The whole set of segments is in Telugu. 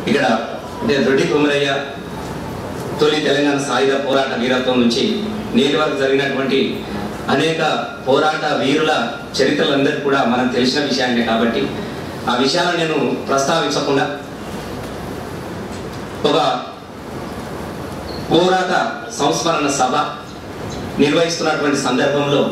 ఇక్కడ అంటే దొడ్డి కుమరయ్య తొలి తెలంగాణ సాయుధ పోరాట వీరత్వం నుంచి నేటి వరకు జరిగినటువంటి అనేక పోరాట వీరుల చరిత్రలందరూ కూడా మనకు తెలిసిన విషయాన్నే కాబట్టి ఆ విషయాలను నేను ప్రస్తావించకుండా ఒక పోరాట సంస్మరణ సభ నిర్వహిస్తున్నటువంటి సందర్భంలో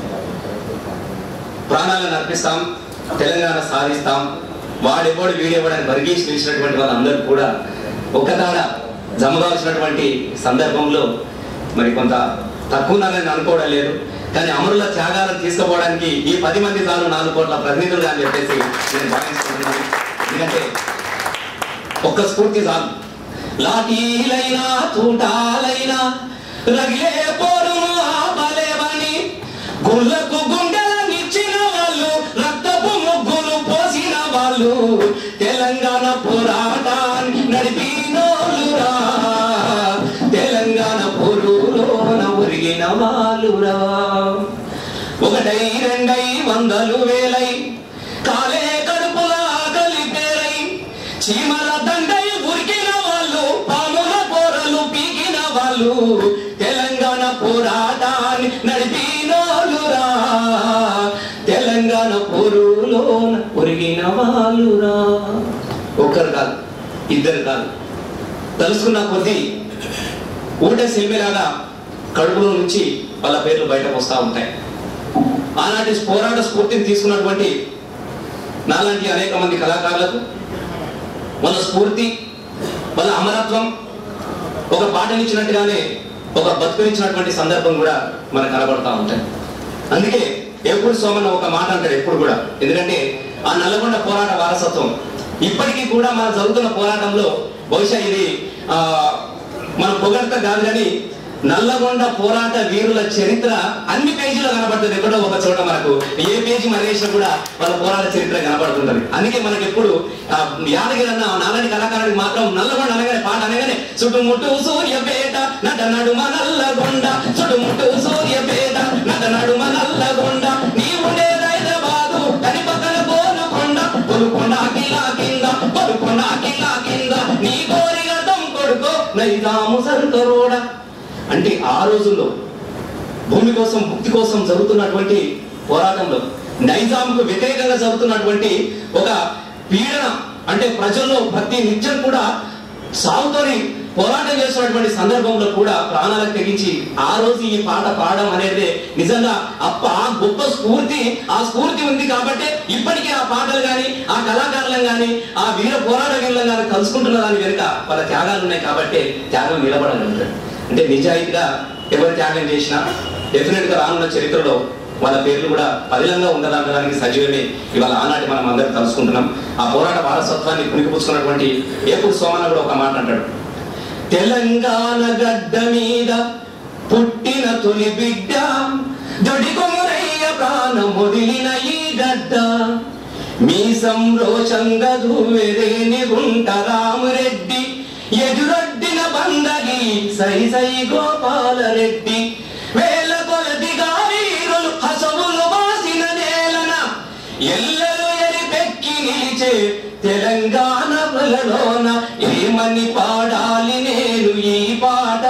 ప్రాణాలను అర్పిస్తాం తెలంగాణ సాధిస్తాం వాడెవడు వీడెవడని వర్గీసి పిలిచినటువంటి వాళ్ళందరూ కూడా ఒక్కతాడ జమగాల్సినటువంటి సందర్భంలో మరి కొంత తక్కువనని అనుకోవడం లేదు కానీ అమరుల త్యాగాలను తీసుకుపోవడానికి ఈ పది మంది చాలు నాలుగు కోట్ల ప్రతినిధులుగా అని చెప్పేసి నేను భావిస్తున్నాను ఎందుకంటే ఒక్క స్ఫూర్తి చాలు లాఠీలైనా తూటాలైనా రగిలే పోరును ఆపలేవని గుళ్ళకు గుండెలనిచ్చిన వాళ్ళు రక్తపు ముగ్గులు పోసిన వాళ్ళు తెలంగాణ పోరాటాన్ని నడిపినోళ్ళురా తెలంగాణ పొరులోన ఉరిగిన వాళ్ళురా ఒకటై రెండై వందలు వేలై కాలే కడుపుల ఆకలి పేరై చీమల దండై ఉరికిన వాళ్ళు పాముల కూరలు పీకిన వాళ్ళు తెలంగాణ పోరాటాన్ని నడిపినోళ్ళురా తెలంగాణ పొరులోన ఉరిగిన వాళ్ళురా ఒక్కరు కాదు ఇద్దరు కాదు తలుసుకున్న కొద్దీ ఊట శిల్పిలాగా కడుపులో నుంచి వాళ్ళ పేర్లు బయటకు వస్తూ ఉంటాయి ఆనాటి పోరాట స్ఫూర్తిని తీసుకున్నటువంటి నాలాంటి అనేక మంది కళాకారులకు వాళ్ళ స్ఫూర్తి వాళ్ళ అమరత్వం ఒక పాటనిచ్చినట్టుగానే ఒక బతుకునిచ్చినటువంటి సందర్భం కూడా మనకు కనబడతా ఉంటాయి అందుకే ఎప్పుడు సోమన్న ఒక మాట అంటాడు ఎప్పుడు కూడా ఎందుకంటే ఆ నల్లగొండ పోరాట వారసత్వం ఇప్పటికీ కూడా మన జరుగుతున్న పోరాటంలో బహుశా ఇది ఆ మన పొగడ్త కాదు కానీ నల్లగొండ పోరాట వీరుల చరిత్ర అన్ని పేజీలో కనబడుతుంది ఎక్కడో ఒక చోట మనకు ఏ పేజీ మరేసినా కూడా వాళ్ళ పోరాట చరిత్ర కనబడుతుంటది అందుకే మనకి ఎప్పుడు ఆ, యాదగిరి అన్న నాలని కళాకారుడికి మాత్రం నల్లగొండ అనగానే పాట అనగానే చుట్టుముట్టు సూర్యపేట నట నడుమ నల్లగొండ చుట్టుముట్టు సూర్యపేట నట నడుమ నల్లగొండ నీ ఉండేది హైదరాబాదు కని పక్కన గోలుకొండ గోలుకొండ కిలా కింద గోలుకొండ కిలా కింద నీ కోరిగతం కొడుకో నైదాము సరుకరోడ అంటే ఆ రోజుల్లో భూమి కోసం ముక్తి కోసం జరుగుతున్నటువంటి పోరాటంలో నైజాంకు వ్యతిరేకంగా జరుగుతున్నటువంటి ఒక పీడన అంటే ప్రజల్లో ప్రతి నిత్యం కూడా సాగుతోని పోరాటం చేస్తున్నటువంటి సందర్భంలో కూడా ప్రాణాలకు తెగించి ఆ రోజు ఈ పాట పాడడం అనేది నిజంగా అప్ప ఆ గొప్ప స్ఫూర్తి ఆ స్ఫూర్తి ఉంది కాబట్టి ఇప్పటికీ ఆ పాటలు కానీ ఆ కళాకారులను కానీ ఆ వీర పోరాట వీరులను కానీ కలుసుకుంటున్న దాని వెనుక వాళ్ళ త్యాగాలు ఉన్నాయి కాబట్టి త్యాగం నిలబడగలుగుతాడు అంటే నిజాయితీగా ఎవరు త్యాగం చేసినా డెఫినెట్ గా రానున్న చరిత్రలో వాళ్ళ పేర్లు కూడా పదిలంగా ఉండదనడానికి సజీవమే ఇవాళ ఆనాటి మనం అందరం కలుసుకుంటున్నాం ఆ పోరాట వారసత్వాన్ని పుణికిపుచ్చుకున్నటువంటి ఏపుడు సోమన్న కూడా ఒక మాట అంటాడు తెలంగాణ గడ్డ మీద పుట్టిన తొలి బిడ్డ దొడి కొమరయ్య ప్రాణం వదిలిన ఈ గడ్డ మీ సంరోషంగా దూవెరేని గుంట రామరెడ్డి ఎదురొడ్డిన బందగి సై సై గోపాలరెడ్డి వేల కొలదిగా వీరులు హసములు వాసిన నేలన ఎల్లలు ఎరిపెక్కి నిలిచే తెలంగాణ బలలోన ఏమని పాడాలి నేను ఈ పాట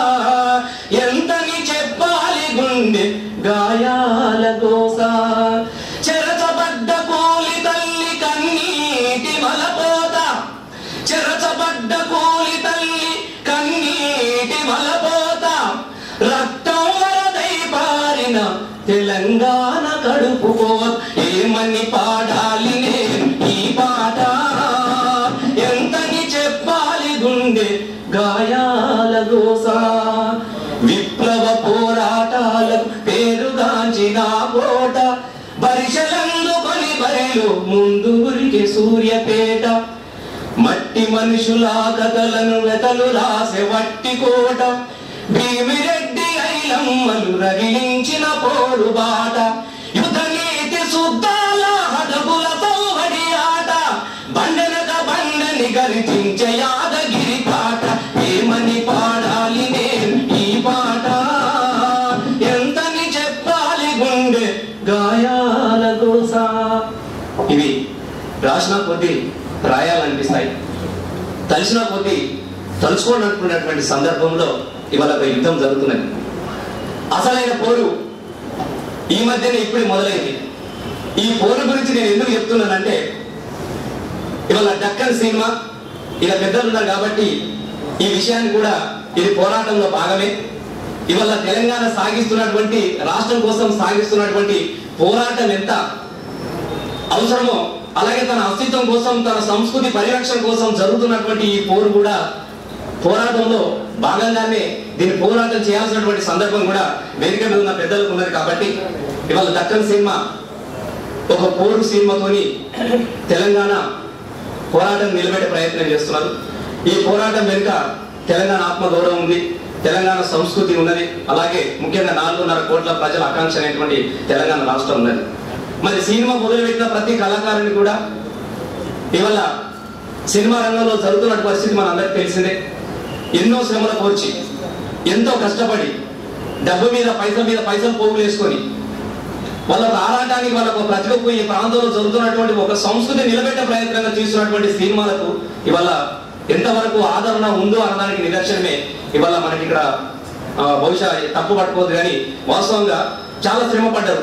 ఎంతని చెప్పాలి గుండె గాయాల గోస చెరచబడ్డ కూలి తల్లి కన్నీటి మలపోత చెరచబడ్డ కూలి తల్లి కన్నీటి మలపోత రక్తం వరదై పారిన తెలంగాణ కడుపుకో ఏమని పాడాలి నేను ఈ పాట ఎంతని చెప్పాలి గుండె గాయాల గోస విప్లవ పోరాటాలకు పేరుగాంచిన కోట బరిశలందుకొని బరిలో ముందు ఉరికి సూర్యపేట మట్టి మనుషుల కథలను వెతలు రాసే వట్టి కోట భీమిరెడ్డి ఐలమ్మలు రగిలించిన పోరు బాట యుద్ధ నీతి శుద్ధాల హడగుల తోవడి ఆట బండనక బండని గరిచించే యాదగిరి పాట ఏమని పాడాలి నేను ఈ పాట ఎంతని చెప్పాలి గుండె గాయాల గోస ఇవి రాసిన కొద్దీ రాయాలనిపిస్తాయి తలిసిన కొద్దీ తలుచుకోవాలనుకున్నటువంటి సందర్భంలో ఇవాళ ఒక యుద్ధం జరుగుతున్నది అసలైన పోరు ఈ మధ్యనే ఇప్పుడే మొదలైంది ఈ పోరు గురించి నేను ఎందుకు చెప్తున్నానంటే ఇవాళ డక్కన్ సినిమా ఇలా పెద్దలు ఉన్నారు కాబట్టి ఈ విషయాన్ని కూడా ఇది పోరాటంలో భాగమే ఇవాళ తెలంగాణ సాగిస్తున్నటువంటి రాష్ట్రం కోసం సాగిస్తున్నటువంటి పోరాటం ఎంత అవసరమో అలాగే తన అస్తిత్వం కోసం తన సంస్కృతి పరిరక్షణ కోసం జరుగుతున్నటువంటి ఈ పోరు కూడా పోరాటంలో భాగంగానే దీన్ని పోరాటం చేయాల్సినటువంటి సందర్భం కూడా వేదిక మీద ఉన్న పెద్దలకు ఉన్నది కాబట్టి ఇవాళ దక్కన్ సినిమా ఒక పోరు సినిమాతోని తెలంగాణ పోరాటం నిలబెట్టే ప్రయత్నం చేస్తున్నారు ఈ పోరాటం వెనుక తెలంగాణ ఆత్మగౌరవం ఉంది తెలంగాణ సంస్కృతి ఉన్నది అలాగే ముఖ్యంగా నాలుగున్నర కోట్ల ప్రజల ఆకాంక్ష అనేటువంటి తెలంగాణ రాష్ట్రం ఉన్నది మరి సినిమా మొదలుపెట్టిన ప్రతి కళాకారుని కూడా ఇవాళ సినిమా రంగంలో జరుగుతున్న పరిస్థితి మన అందరికి తెలిసిందే ఎన్నో శ్రమల కోర్చి ఎంతో కష్టపడి డబ్బు మీద పైసల మీద పైసలు పోగులు వేసుకొని వాళ్ళకు ఆరాటానికి వాళ్ళకు ప్రతిభకు ఈ ప్రాంతంలో జరుగుతున్నటువంటి ఒక సంస్కృతి నిలబెట్టే ప్రయత్నంగా చేస్తున్నటువంటి సినిమాలకు ఇవాళ ఎంతవరకు ఆదరణ ఉందో అనడానికి నిదర్శనమే ఇవాళ మనకి ఇక్కడ ఆ, బహుశా తప్పు పట్టుకోవద్దు కానీ వాస్తవంగా చాలా శ్రమ పడ్డారు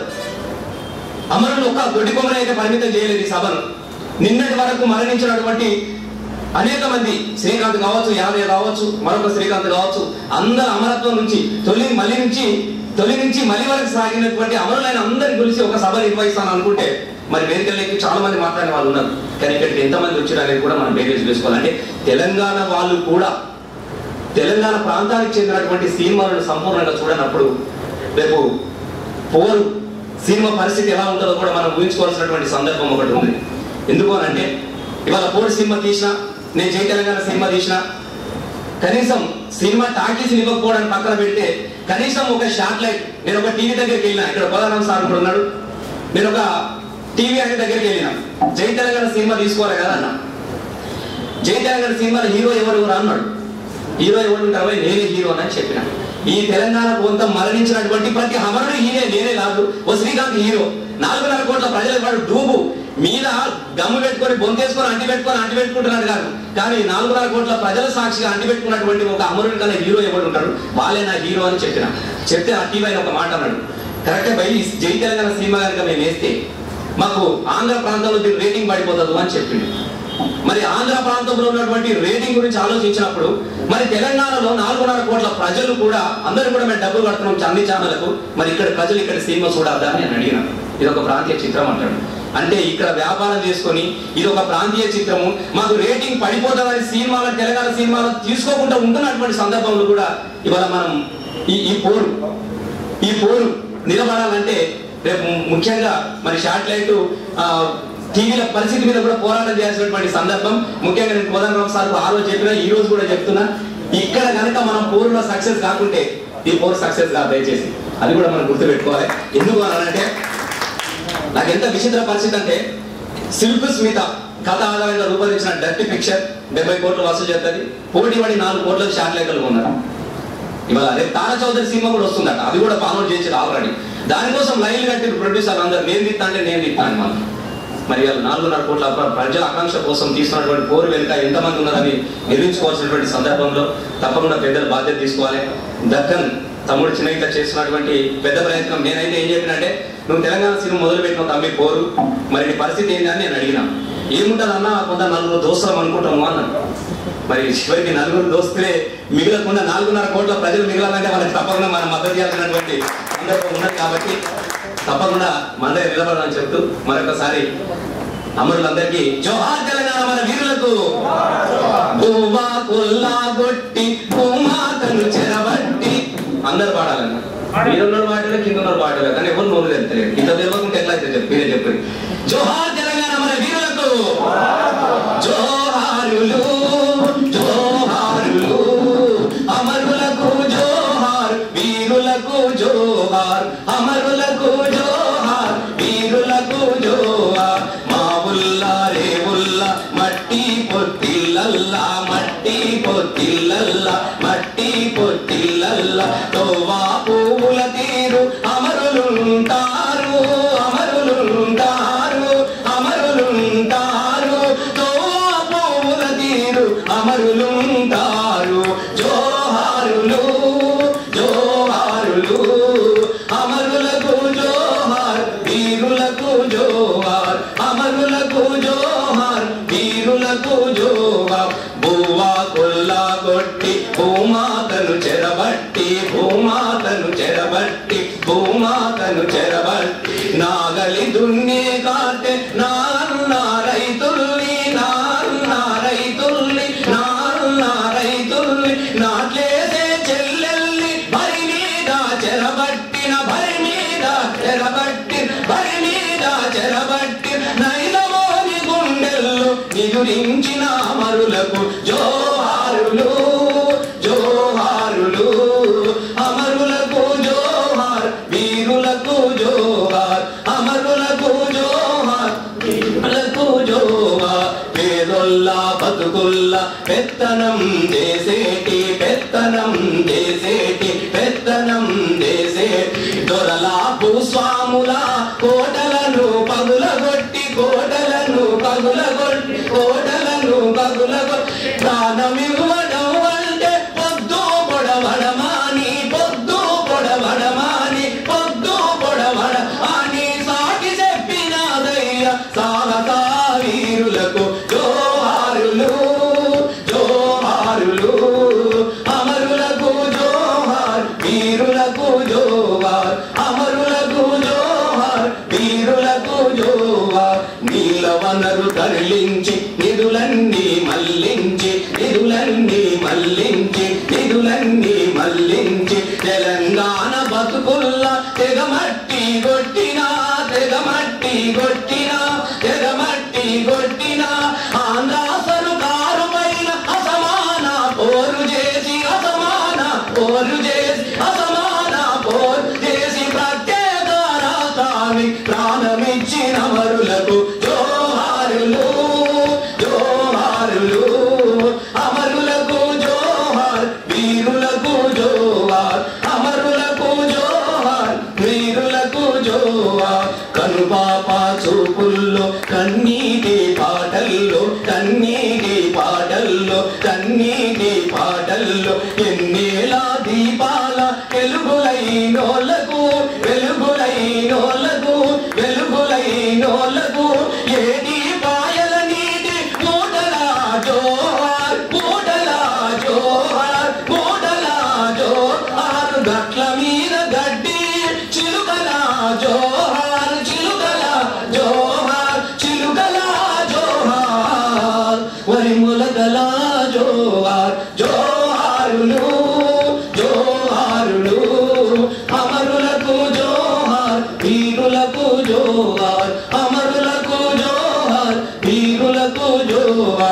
అమరులు ఒక్క దొడ్డి కొమ్మని అయితే పరిమితం చేయలేదు ఈ సభను నిన్నటి వరకు మరణించినటువంటి అనేక మంది శ్రీకాంత్ కావచ్చు యాదయ్య కావచ్చు మరొక శ్రీకాంత్ కావచ్చు అందరి అమరత్వం నుంచి తొలి మలి నుంచి తొలి నుంచి మలి వరకు సాగినటువంటి అమరులైన అందరి గురించి ఒక సభ నిర్వహిస్తాను అనుకుంటే మరి వేదికలకి చాలా మంది మాట్లాడిన వాళ్ళు ఉన్నారు కానీ ఇక్కడికి ఎంతమంది వచ్చారు అనేది కూడా మనం బేరేజ్ వేసుకోవాలి అంటే తెలంగాణ వాళ్ళు కూడా తెలంగాణ ప్రాంతానికి చెందినటువంటి సినిమాలను సంపూర్ణంగా చూడనప్పుడు రేపు పోరు సినిమా పరిస్థితి ఎలా ఉంటుందో కూడా మనం ఊహించుకోవాల్సినటువంటి సందర్భం ఒకటి ఉంది ఎందుకు అని అంటే ఇవాళ పోరు సినిమా తీసిన నేను జై తెలంగాణ సినిమా తీసిన కనీసం సినిమా టాకీస్ ఇవ్వకపోవడానికి పక్కన పెడితే కనీసం ఒక షార్ట్ లైట్ నేను ఒక టీవీ దగ్గరికి వెళ్ళిన ఇక్కడ బోధారాం సార్ కూడా ఉన్నాడు నేను ఒక టీవీ అనే దగ్గరికి వెళ్ళిన జై తెలంగాణ సినిమా తీసుకోవాలి కదా అన్న జై తెలంగాణ సినిమాలో హీరో ఎవరు ఎవరు అన్నాడు హీరో ఎవరు ఉంటారో నేనే హీరో అని చెప్పిన ఈ తెలంగాణ కొంత మరణించినటువంటి ప్రతి అమరుడు హీరే నేనే కాదు ఓ శ్రీకాంత్ హీరో నాలుగున్నర కోట్ల ప్రజల వాడు డూబు మీద గమ్ము పెట్టుకొని బొంతేసుకొని అంటి పెట్టుకొని అంటి పెట్టుకుంటున్నాడు కాదు కానీ నాలుగున్నర కోట్ల ప్రజల సాక్షిగా అంటి పెట్టుకున్నటువంటి ఒక అమరుడి కన్నా హీరో ఎవరు ఉంటాడు వాళ్ళే నా హీరో అని చెప్పిన చెప్తే ఆ టీవీ ఒక మాట అన్నాడు కరెక్టే బై ఈ జై తెలంగాణ సినిమా కనుక మేము వేస్తే మాకు ఆంధ్ర ప్రాంతంలో దీని రేటింగ్ పడిపోతుంది అని చెప్పింది మరి ఆంధ్ర ప్రాంతంలో ఉన్నటువంటి రేటింగ్ గురించి ఆలోచించినప్పుడు మరి తెలంగాణలో నాలుగున్నర కోట్ల ప్రజలు కూడా అందరూ కూడా మేము డబ్బులు కడుతున్నాం అన్ని ఛానళ్లకు మరి ఇక్కడ ప్రజలు ఇక్కడ సినిమా చూడాలా అని నేను అడిగిన ఇది ఒక ప్రాంతీయ చిత్రం అంటాడు అంటే ఇక్కడ వ్యాపారం చేసుకొని ఇది ఒక ప్రాంతీయ చిత్రము మాకు రేటింగ్ పడిపోతుందని సినిమాలను తెలంగాణ సినిమాలను తీసుకోకుండా ఉంటున్నటువంటి సందర్భంలో కూడా ఇవాళ మనం ఈ ఈ పోరు ఈ పోరు నిలబడాలంటే రేపు ముఖ్యంగా మరి షార్ట్ లైట్ టీవీల పరిస్థితి మీద కూడా పోరాటం చేయాల్సినటువంటి సందర్భం ముఖ్యంగా నేను కోదండరామ్ సార్ ఆ రోజు చెప్పినా ఈ రోజు కూడా చెప్తున్నా ఇక్కడ కనుక మనం పోరులో సక్సెస్ కాకుంటే ఈ పోరు సక్సెస్ కాదు దయచేసి అది కూడా మనం గుర్తుపెట్టుకోవాలి ఎందుకు అని అంటే నాకు ఎంత విచిత్ర పరిస్థితి అంటే శిల్ప స్మిత కథ ఆధారంగా రూపొందించిన డర్టీ పిక్చర్ డెబ్బై కోట్లు వసూలు చేస్తుంది పోటీ పడి నాలుగు కోట్లకు షార్ట్ లైట్లు ఉన్నారు ఇవాళ రేపు తారా చౌదరి సినిమా కూడా వస్తుందట అది కూడా పాలన చేసేది ఆల్రెడీ దానికోసం లైన్లు కట్టిన ప్రొడ్యూసర్ అందరు నేను తిత్తా అంటే నేను తిత్తాను మనం మరి వాళ్ళు నాలుగున్నర కోట్ల ప్ర- ప్రజల ఆకాంక్ష కోసం తీసుకున్నటువంటి పోరు వెనుక ఎంతమంది ఉన్నారని నిర్మించుకోవాల్సినటువంటి సందర్భంలో తప్పకుండా పెద్దలు బాధ్యత తీసుకోవాలి దక్కన్ తమ్ముడు చిన్న ఇట్లా చేస్తున్నటువంటి పెద్ద ప్రయత్నం నేనైతే ఏం చెప్పినంటే నువ్వు తెలంగాణ సినిమా మొదలు పెట్టిన తమ్మి పోరు మరి నీ పరిస్థితి ఏంటి అని నేను అడిగినా ఏముంటదన్నా కొంత నలుగురు దోస్తులం అనుకుంటాము అన్నాను మరి చివరికి నలుగురు దోస్తులే మిగలకుండా నాలుగున్నర కోట్ల ప్రజలు మిగలాలంటే వాళ్ళకి తప్పకుండా మనం మద్దతు చేయాల్సినటువంటి సందర్భం ఉన్నది కాబట్టి తప్పకుండా మన దగ్గర నిలబడాలని చెప్తూ మరొకసారి అమరులందరికీ జోహార్ తెలంగాణ మన వీరులకు భూమా కొల్లా గొట్టి భూమాతను చెరబట్టి అందరు పాడాలన్న మీద ఉన్న పాటలు కింద ఉన్న పాటలు కానీ ఎవరు నోరు తెలుస్తలేదు ఇంత తెలియకుంటే ఎట్లా అయితే చెప్పి మీరే చెప్పండి జోహార్ తెలంగాణ మన వీరులకు జోహారులు జోహారులు అమరులకు జోహార్ వీరులకు జోహార్ అమరులకు జోహార్ వీరులకు జోహార్ మా ఉల్లా రే ఉల్లా మట్టి పొత్తిల్లల్లా మట్టి పొత్తిల్లల్లా మట్టి పొత్తిల్లల్లా తోవా పువ్వుల తీరు అమరులుంటారు అమరులుంటారు అమరులుంటారు తోవా పువ్వుల తీరు అమరులుంటారు జోహారులు జోహారులు అమరులకు జోహార్ వీరులకు జోహార్ అమరులకు జోహార్ వీరులకు జోహార్ భూవా కొల్లా కొట్టి భూమాతను చెరబట్టి భూమాతను చెరబట్టి భూమాతను చెరబట్టి నాగలి దున్నే కాటే నాన్న రైతుల్ని నాన్న రైతుల్ని నాన్న రైతుల్ని నాట్లేసే చెల్లెల్ని భరి మీద చెరబట్టిన భరి మీద చెరబట్టి భరి మీద చెరబట్టి నైలమోని గుండెల్లో నిదురించిన అమరులకు జోహారులు జోహారులు అమరులకు జోహార్ వీరులకు జోహార్ అమరులకు జోహార్ వీరులకు జోహార్ పేదొల్లా బతుకుల్లా పెత్తనం చేసేటి పెత్తనం చేసేటి పెత్తనం చేసేటి దొరలా భూస్వాముల కోటలను పగులగొట్టి కోటలను పగులగొట్టి కోటలను పగులగొట్టి ప్రాణమివ్వడం అంటే పొద్దు పొడవడమాని పొద్దు పొడవడమాని పొద్దు పొడవడ అని సాటి చెప్పినాదయ్య సాహసా వీరులకు జోహారులు జోహారులు అమరులకు జోహార్ వీరులకు జోహార్ అమరులకు జోహార్ వీరులకు జోహార్ నీల వనరు తరలించి నిధులన్నీ మల్లించి నిధులన్నీ మల్లించి నిధులన్నీ మల్లించి తెలంగాణ బతుకుల్లా తెగమట్టి కొట్టినా తెగమట్టి కొట్టినా తెగమట్టి కొట్టినా ఆంధ్ర సరుకారు పైన అసమాన పోరు చేసి అసమాన పోరు చేసి అసమాన పోరు చేసి ప్రత్యేక రాష్ట్రాన్ని ప్రాణమిచ్చిన మరులకు జోహారులు జోహారులు అమరులకు జోహార్ వీరులకు జోహార్ అమరులకు జోహార్ వీరులకు జోహార్ కనుపాప చూపుల్లో కన్నీటి పాటల్లో కన్నీటి పాటల్లో కన్నీటి పాటల్లో ఎన్నేళ్ళ దీపాల వెలుగులైనోళ్లకు వెలుగులైనోళ్లకు వెలుగులైనోళ్లకు ఏటి పాయల నీటి మూటల జోహార్ మూటల జోహార్ మూటల జోహార్ గట్ల మీద గడ్డి చిలుకల జోహార్ చిలుకల జోహార్ చిలుకల జోహార్ వరి ములకల జోహార్ జోహారులు జోహారులు అమరులకు జోహార్ వీరులకు జోహార్ అమరులకు జోహార్ వీరులకు జోహార్